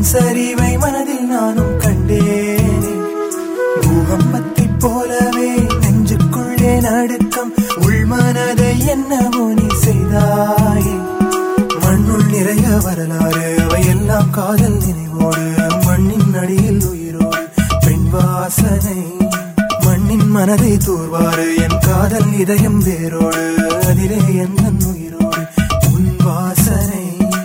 சரிவை மனதில் நானும் கண்டேனே பூகம்பத்தைப் போலவே நெஞ்சுக்குள்ளே நடுக்கம் உள்மனதை என்னவோ நீ செய்தாயே மண்ணுள் நிறைய வரலாறு அவையெல்லாம் காதல் நினைவோடு மண்ணின் அடியில் உயிரோடு பெண் வாசனை மண்ணின் மனதை தூர்வாரு என் காதல் இதயம் வேரோடு அதிலே எந்த உயிரோடு உன் வாசனை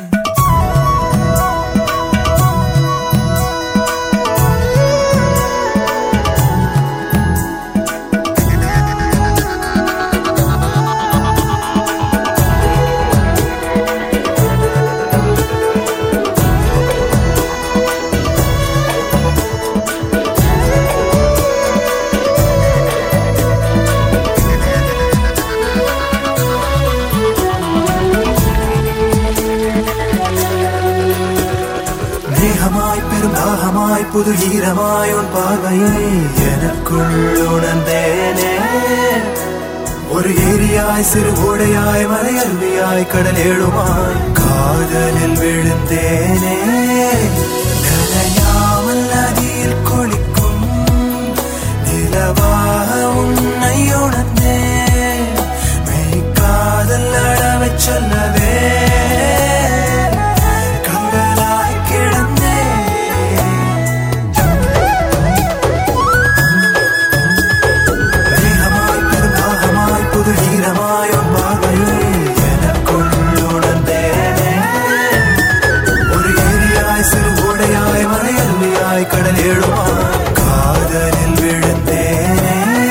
மேகமாய் பெரும் தாகமாய் புது ஈரமாய் உன் பார்வையை எனக்குள் உணர்ந்தேனே ஒரு ஏரியாய் சிறு ஓடையாய் மலை அருவியாய் கடல் ஏழுமாய் காதலில் விழுந்தேனே நனையாமல் நதியில் குளிக்கும் நிலவாக உன்னை உணர்ந்தேன் மெய் காதல் அடவச் சொல்லவே கண்களாய் கிடந்தேன் மேகமாய் பெருந்தாகமாய் புது ஈரமாய் உன் பார்வையை எனக்குள் உணர்ந்தேனே ஒரு ஏரியாய் சிறு ஓடையாய் மலை அருவியாய் கடல் ஏழுமாய் காதலில் விழுந்தேனே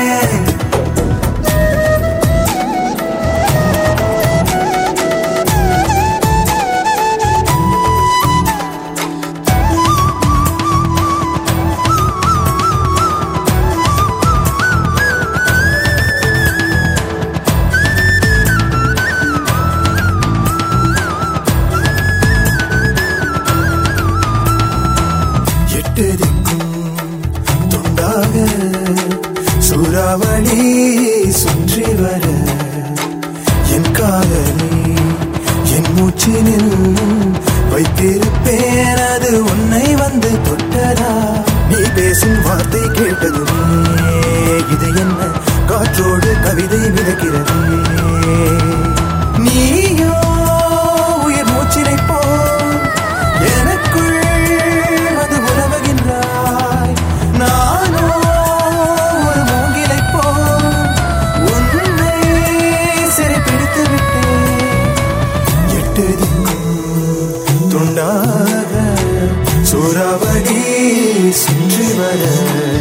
எட்டு திக்கும் துண்டாக சூறாவளி சுற்றி வர என் காதலி என் மூச்சினில் வைத்திருப்பேன் அது உன்னை வந்து தொட்டதா நீ பேசும் வார்த்தை கேட்டதுமே இது என்ன காற்றோடு கவிதை மிதக்கிறது நீயோ உயிர் மூச்சினை போ எனக்குள் அது உறவுகின்றாய் நானோ ஒரு மூங்கிலை போ உன்னை சிறை பிடித்து விட்டேன் எட்டு திக்கும் துண்டாக சூறாவளி சுற்றி வர